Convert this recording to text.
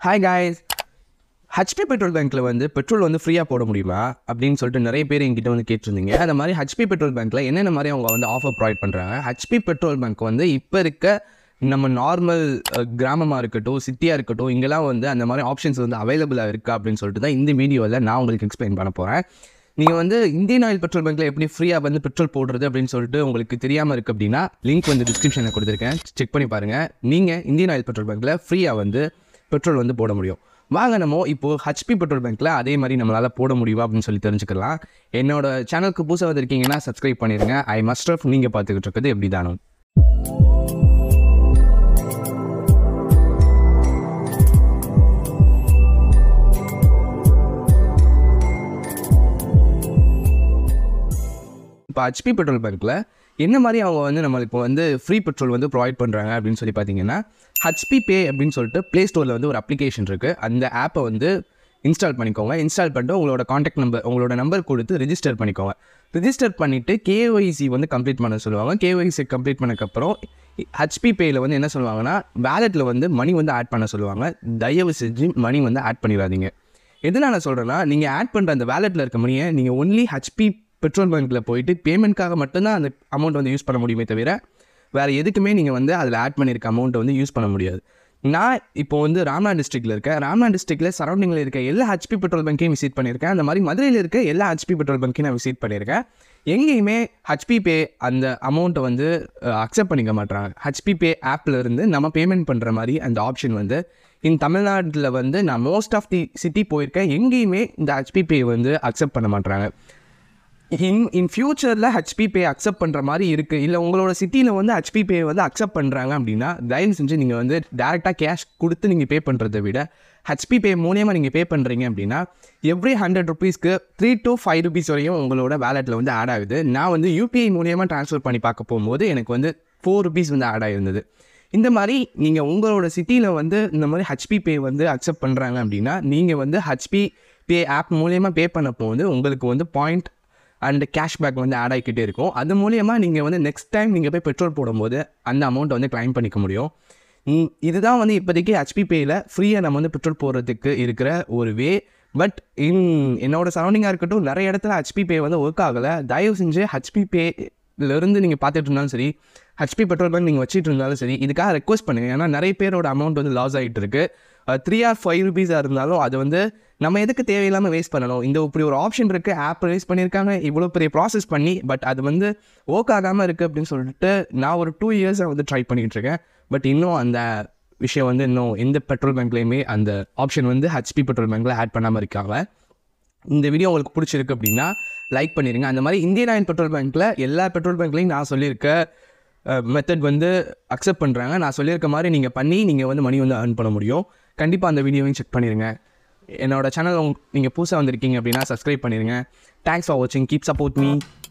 hi guys HP petrol பேங்க்கில் வந்து petrol வந்து ஃப்ரீயாக போட முடியுமா அப்படின்னு சொல்லிட்டு நிறைய பேர் என்கிட்ட வந்து கேட்டிருந்தீங்க அந்த மாதிரி ஹச்பி பெட்ரோல் பேங்க்கில் என்னென்ன மாதிரி அவங்க வந்து ஆஃபர் ப்ரொவைட் பண்ணுறாங்க ஹச்பி பெட்ரோல் பேங்க் வந்து இப்போ இருக்க நம்ம நார்மல் கிராமமாக இருக்கட்டும் சிட்டியாக இருக்கட்டும் இங்கெல்லாம் வந்து அந்த மாதிரி ஆப்ஷன்ஸ் வந்து அவைலபிளாக இருக்கா அப்படின்னு சொல்லிட்டு தான் இந்த வீடியோவில் நான் உங்களுக்கு எக்ஸ்பிளைன் பண்ண போகிறேன் நீங்கள் வந்து இந்தியன் ஆயில் பெட்ரோல் பங்க்கில் எப்படி ஃப்ரீயாக வந்து பெட்ரோல் போடுறது அப்படின்னு சொல்லிட்டு உங்களுக்கு தெரியாமல் இருக்குது அப்படின்னா லிங்க் வந்து டிஸ்கிரிப்ஷனில் கொடுத்துருக்கேன் செக் பண்ணி பாருங்கள் நீங்கள் இந்தியன் ஆயில் பெட்ரோல் பங்க்கில் ஃப்ரீயாக வந்து பெட்ரோல் வந்து போட முடியும் வாங்க நம்ம இப்போது ஹச்பி பெட்ரோல் பேங்க்கில் அதே மாதிரி நம்மளால் போட முடியுமா அப்படின்னு சொல்லி தெரிஞ்சுக்கலாம் என்னோட சேனலுக்கு புதுசாக வந்திருக்கீங்கன்னா சப்ஸ்கிரைப் பண்ணிடுங்க ஐ மஸ்ட் ஆஃப் நீங்கள் பார்த்துக்கிட்டு இருக்கிறது எப்படி தானோ இப்போ ஹச்பி பெட்ரோல் பங்க்கில் என்ன மாதிரி அவங்க வந்து நம்மளுக்கு இப்போ வந்து ஃப்ரீ பெட்ரோல் வந்து ப்ரொவைட் பண்ணுறாங்க அப்படின்னு சொல்லி பார்த்தீங்கன்னா ஹச்பி பே அப்படின்னு சொல்லிட்டு ப்ளே ஸ்டோரில் வந்து ஒரு அப்ளிகேஷன் இருக்குது அந்த ஆப்பை வந்து இன்ஸ்டால் பண்ணிக்கோங்க இன்ஸ்டால் பண்ணிட்டு உங்களோட காண்டாக்ட் நம்பர் உங்களோட நம்பர் கொடுத்து ரெஜிஸ்டர் பண்ணிக்கோங்க ரெஜிஸ்டர் பண்ணிவிட்டு கேஒய்சி வந்து கம்ப்ளீட் பண்ண சொல்லுவாங்க கேஒய்சி கம்ப்ளீட் பண்ணக்கப்புறம் ஹச்பி பேயில் வந்து என்ன சொல்லுவாங்கன்னா வேலெட்டில் வந்து மணி வந்து ஆட் பண்ண சொல்லுவாங்க தயவு செஞ்சு மணி வந்து ஆட் பண்ணிடாதீங்க எதனால் நான் சொல்கிறேன்னா நீங்கள் ஆட் பண்ணுற அந்த வேலெட்டில் இருக்க மணியை நீங்கள் ஒன்லி ஹச்பி பெட்ரோல் பங்க்கில் போயிட்டு பேமெண்ட்காக மட்டும்தான் அந்த அமௌண்ட் வந்து யூஸ் பண்ண முடியுமே தவிர வேறு எதுக்குமே நீங்கள் வந்து அதில் ஆட் பண்ணியிருக்க அமௌண்ட்டை வந்து யூஸ் பண்ண முடியாது நான் இப்போ வந்து ராம்நாத் டிஸ்ட்ரிக்டில் இருக்கேன் ராம்நாத் டிஸ்ட்ரிக்டில் சரௌண்டிங்கில் இருக்க எல்லா ஹச்பி பெட்ரோல் பங்க்கையும் விசிட் பண்ணியிருக்கேன் அந்த மாதிரி மதுரையில் இருக்க எல்லா ஹச்பி பெட்ரோல் பங்க்கையும் நான் விசிட் பண்ணியிருக்கேன் எங்கேயுமே ஹச்பி பே அந்த அமௌண்ட்டை வந்து அக்செப்ட் பண்ணிக்க மாட்டாங்க ஹச்பி பே ஆப்பில் இருந்து நம்ம பேமெண்ட் பண்ணுற மாதிரி அந்த ஆப்ஷன் வந்து இன் தமிழ்நாட்டில் வந்து நான் மோஸ்ட் ஆஃப் தி சிட்டி போயிருக்கேன் எங்கேயுமே இந்த ஹச்பி பே வந்து அக்செப்ட் பண்ண மாட்டாங்க இன் இன் ஃப்யூச்சரில் ஹச்பி பே அக்செப்ட் பண்ணுற மாதிரி இருக்குது இல்லை உங்களோட சிட்டியில் வந்து ஹச்பி பே வந்து அக்செப்ட் பண்ணுறாங்க அப்படின்னா தயவு செஞ்சு நீங்கள் வந்து டேரெக்டாக கேஷ் கொடுத்து நீங்கள் பே பண்ணுறதை விட ஹச்பி பே மூலியமாக நீங்கள் பே பண்ணுறீங்க அப்படின்னா எவ்ரி ஹண்ட்ரட் ருபீஸ்க்கு த்ரீ டு ஃபைவ் ருபீஸ் வரையும் உங்களோட வேலெட்டில் வந்து ஆட் ஆகுது நான் வந்து யூபிஐ மூலியமாக ட்ரான்ஸ்ஃபர் பண்ணி பார்க்க போகும்போது எனக்கு வந்து ஃபோர் ருபீஸ் வந்து ஆட் ஆகிருந்தது இந்த மாதிரி நீங்கள் உங்களோட சிட்டியில் வந்து இந்த மாதிரி ஹச்பி பே வந்து அக்செப்ட் பண்ணுறாங்க அப்படின்னா நீங்கள் வந்து ஹச்பி பே ஆப் மூலியமாக பே பண்ண போது உங்களுக்கு வந்து பாயிண்ட் அண்ட் கேஷ்பேக் வந்து ஆட் ஆகிக்கிட்டே இருக்கும் அது மூலியமாக நீங்கள் வந்து நெக்ஸ்ட் டைம் நீங்கள் போய் பெட்ரோல் போடும்போது அந்த அமௌண்ட்டை வந்து கிளைம் பண்ணிக்க முடியும் ம், இதுதான் வந்து இப்போதைக்கு ஹச்பி பேயில் ஃப்ரீயாக நம்ம வந்து பெட்ரோல் போடுறதுக்கு இருக்கிற ஒரு வே பட் இன் என்னோட சரௌண்டிங்காக இருக்கட்டும் நிறைய இடத்துல ஹச்பி பே வந்து ஒர்க் ஆகலை தயவு செஞ்சு ஹச்பி பேலேருந்து நீங்கள் பார்த்துட்டு இருந்தாலும் சரி ஹச்பி பெட்ரோல் பங்க் நீங்கள் வச்சுட்டு இருந்தாலும் சரி இதுக்காக ரெக்வஸ்ட் பண்ணுங்கள் ஏன்னா நிறைய பேரோட அமௌண்ட் வந்து லாஸ் ஆகிட்டு இருக்கு த்ரீ ஆர் ஃபைவ் ருபீஸாக இருந்தாலும் அது வந்து நம்ம எதுக்கு தேவையில்லாமல் வேஸ்ட் பண்ணணும் இந்த இப்படி ஒரு ஆப்ஷன் இருக்குது ஆப் ரிலீஸ் பண்ணியிருக்காங்க இவ்வளோ பெரிய ப்ராசஸ் பண்ணி பட் அது வந்து ஒர்க் ஆகாமல் இருக்குது அப்படின்னு சொல்லிட்டு நான் ஒரு டூ இயர்ஸாக வந்து ட்ரை பண்ணிகிட்டு இருக்கேன் பட் இன்னும் அந்த விஷயம் வந்து இன்னும் எந்த பெட்ரோல் பேங்க்லேயுமே அந்த ஆப்ஷன் வந்து ஹச்பி பெட்ரோல் பேங்க்கில் ஆட் பண்ணாமல் இருக்காங்க இந்த வீடியோ உங்களுக்கு பிடிச்சிருக்கு அப்படின்னா லைக் பண்ணிடுங்க அந்த மாதிரி இந்தியன் ஆயில் பெட்ரோல் பேங்க்கில் எல்லா பெட்ரோல் பேங்க்லையும் நான் சொல்லியிருக்க மெத்தட் வந்து அக்செப்ட் பண்ணுறாங்க நான் சொல்லியிருக்க மாதிரி நீங்கள் பண்ணி நீங்கள் வந்து மணி வந்து earn பண்ண முடியும் கண்டிப்பாக அந்த வீடியோவையும் செக் பண்ணிடுங்க என்னோட சேனல் நீங்கள் புதுசாக வந்திருக்கீங்க அப்படின்னா சப்ஸ்கிரைப் பண்ணிடுங்க தேங்க்ஸ் ஃபார் வாட்சிங் கீப் சப்போர்ட் மீ